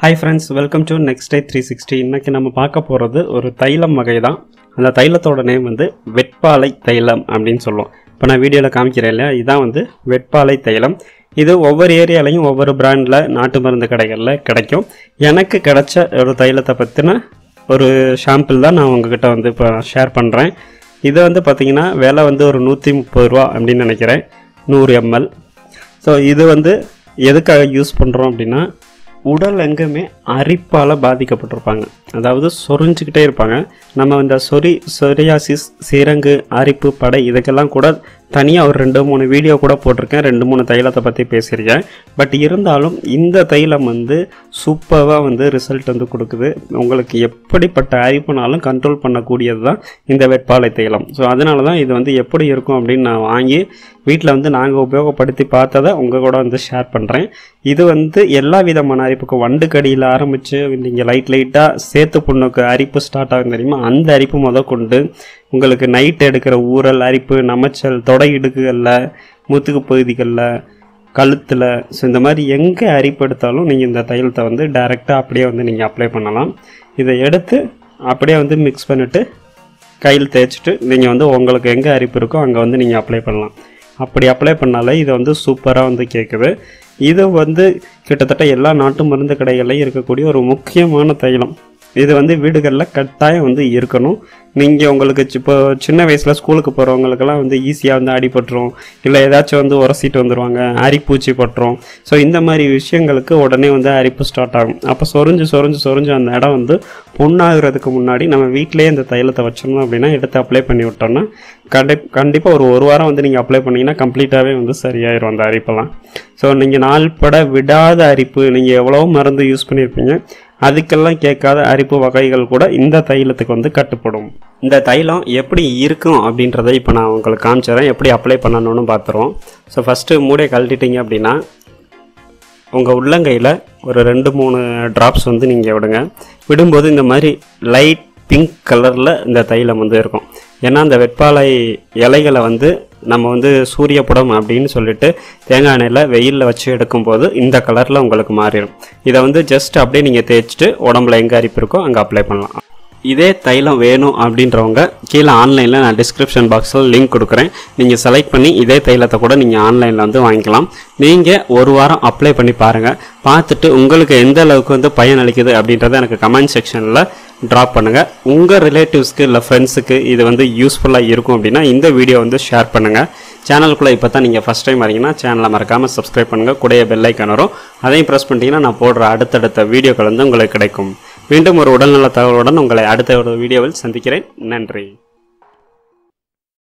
hi friends welcome to next day three sixty இன்றைக்கி நம்ம பார்க்க போகிறது ஒரு தைலம் வகை தான் அந்த தைலத்தோட நேம் வந்து வெட்பாலை தைலம் அப்படின்னு சொல்லுவோம் இப்போ நான் வீடியோவில் காமிக்கிறேன் இல்லையா இதுதான் வந்து வெட்பாலை தைலம் இது ஒவ்வொரு ஏரியாலையும் ஒவ்வொரு பிராண்டில் நாட்டு மருந்து கடைகளில் கிடைக்கும் எனக்கு கிடைச்ச ஒரு தைலத்தை பற்றின ஒரு ஷாம்பிள் தான் நான் உங்ககிட்ட வந்து இப்போ ஷேர் பண்ணுறேன் இது வந்து பார்த்திங்கன்னா விலை வந்து ஒரு நூற்றி முப்பது ரூபா அப்படின்னு நினைக்கிறேன் நூறு எம்எல் ஸோ இது வந்து எதுக்காக யூஸ் பண்ணுறோம் அப்படின்னா உடல் எங்குமே அரிப்பால் பாதிக்கப்பட்டிருப்பாங்க அதாவது சொரிஞ்சுக்கிட்டே இருப்பாங்க நம்ம இந்த சொறி சொரியாசிஸ் சீரங்கு அரிப்பு படை இதுக்கெல்லாம் கூட தனியாக ஒரு ரெண்டு மூணு வீடியோ கூட போட்டிருக்கேன் ரெண்டு மூணு தைலத்தை பற்றி பேசியிருக்கேன் பட் இருந்தாலும் இந்த தைலம் வந்து சூப்பராக வந்து ரிசல்ட் வந்து கொடுக்குது உங்களுக்கு எப்படிப்பட்ட அரிப்புனாலும் கண்ட்ரோல் பண்ணக்கூடியது தான் இந்த வெட்பாலை தைலம் ஸோ அதனால தான் இது வந்து எப்படி இருக்கும் அப்படின்னு நான் வாங்கி வீட்டில் வந்து நாங்கள் உபயோகப்படுத்தி பார்த்ததை உங்கள் கூட வந்து ஷேர் பண்ணுறேன் இது வந்து எல்லா விதமான அரிப்புக்கும் வண்டு கடியில் ஆரம்பித்து நீங்கள் லைட் லைட்டாக சேத்து புண்ணுக்கு அரிப்பு ஸ்டார்ட் ஆகும் தெரியுமா அந்த அரிப்பு முத கொண்டு உங்களுக்கு நைட் எடுக்கிற ஊறல் அரிப்பு நமைச்சல் தொடை இடுக்குகளில் முத்துக்கு பகுதிகளில் கழுத்தில் ஸோ இந்த மாதிரி எங்கே அரிப்பு எடுத்தாலும் நீங்கள் இந்த தைலத்தை வந்து டைரெக்டாக அப்படியே வந்து நீங்கள் அப்ளை பண்ணலாம் இதை எடுத்து அப்படியே வந்து மிக்ஸ் பண்ணிவிட்டு கையில் தேய்ச்சிட்டு நீங்கள் வந்து உங்களுக்கு எங்கே அரிப்பு இருக்கோ அங்கே வந்து நீங்கள் அப்ளை பண்ணலாம் அப்படி அப்ளை பண்ணாலே இது வந்து சூப்பராக வந்து கேட்குது இது வந்து கிட்டத்தட்ட எல்லா நாட்டு மருந்து கடைகள்லையும் இருக்கக்கூடிய ஒரு முக்கியமான தைலம் இது வந்து வீடுகளில் கட்டாயம் வந்து இருக்கணும் நீங்கள் உங்களுக்கு சி- இப்போ சின்ன வயசில் ஸ்கூலுக்கு போகிறவங்களுக்கெல்லாம் வந்து ஈஸியாக வந்து அடிபட்டுரும் இல்லை ஏதாச்சும் வந்து உரசிட்டு வந்துடுவாங்க அரிப்பூச்சி பட்டுரும் ஸோ இந்த மாதிரி விஷயங்களுக்கு உடனே வந்து அரிப்பு ஸ்டார்ட் ஆகும் அப்போ சொரிஞ்சு சொரிஞ்சு சொரிஞ்சு அந்த இடம் வந்து புண்ணாகிறதுக்கு முன்னாடி நம்ம வீட்டிலேயே இந்த தைலத்தை வச்சிருந்தோம் அப்படின்னா எடுத்து அப்ளை பண்ணி விட்டோம்னா கண்டி கண்டிப்பாக ஒரு ஒரு வாரம் வந்து நீங்கள் அப்ளை பண்ணிங்கன்னா கம்ப்ளீட்டாகவே வந்து சரியாயிரும் அந்த அரிப்பெல்லாம் ஸோ நீங்கள் நாள்பட விடாத அரிப்பு நீங்கள் எவ்வளோ மருந்து யூஸ் பண்ணியிருப்பீங்க அதுக்கெல்லாம் கேட்காத அரிப்பு வகைகள் கூட இந்த தைலத்துக்கு வந்து கட்டுப்படும் இந்த தைலம் எப்படி இருக்கும் அப்படின்றத இப்போ நான் உங்களுக்கு காமிச்சிடுறேன் எப்படி அப்ளை பண்ணணும்னு பார்த்துருவோம் ஸோ ஃபஸ்ட்டு மூடையை கழட்டிட்டீங்க அப்படின்னா உங்கள் உள்ளங்கையில் ஒரு ரெண்டு மூணு ட்ராப்ஸ் வந்து நீங்கள் விடுங்க விடும்போது இந்த மாதிரி லைட் பிங்க் கலரில் இந்த தைலம் வந்து இருக்கும் ஏன்னா அந்த வெட்பாலை இலைகளை வந்து நம்ம வந்து சூரிய புடம் அப்படின்னு சொல்லிட்டு தேங்காய் எண்ணெயில் வெயிலில் வச்சு எடுக்கும்போது இந்த கலரில் உங்களுக்கு மாறிடும் இதை வந்து ஜஸ்ட் அப்படியே நீங்கள் தேய்ச்சிட்டு உடம்புல எங்கே அரிப்பு இருக்கோ அங்கே அப்ளை பண்ணலாம் இதே தைலம் வேணும் அப்படின்றவங்க கீழே ஆன்லைனில் நான் டிஸ்கிரிப்ஷன் பாக்ஸில் லிங்க் கொடுக்குறேன் நீங்கள் செலக்ட் பண்ணி இதே தைலத்தை கூட நீங்கள் ஆன்லைனில் வந்து வாங்கிக்கலாம் நீங்கள் ஒரு வாரம் அப்ளை பண்ணி பாருங்கள் பார்த்துட்டு உங்களுக்கு எந்த அளவுக்கு வந்து பயன் அளிக்குது அப்படின்றத எனக்கு கமெண்ட் செக்ஷனில் ட்ராப் பண்ணுங்கள் உங்கள் ரிலேட்டிவ்ஸ்க்கு இல்லை ஃப்ரெண்ட்ஸுக்கு இது வந்து யூஸ்ஃபுல்லாக இருக்கும் அப்படின்னா இந்த வீடியோ வந்து ஷேர் பண்ணுங்கள் சேனலுக்குள்ளே இப்போ தான் நீங்கள் ஃபஸ்ட் டைம் வரீங்கன்னா சேனலை மறக்காமல் சப்ஸ்கிரைப் பண்ணுங்கள் கூடிய பெல் ஐக்கான் வரும் அதையும் ப்ரெஸ் பண்ணிட்டீங்கன்னா நான் போடுற அடுத்தடுத்த வீடியோக்கள் வந்து உங்களுக்கு கிடைக்கும் மீண்டும் ஒரு உடல்நல தகவலுடன் உங்களை அடுத்த ஒரு வீடியோவில் சந்திக்கிறேன் நன்றி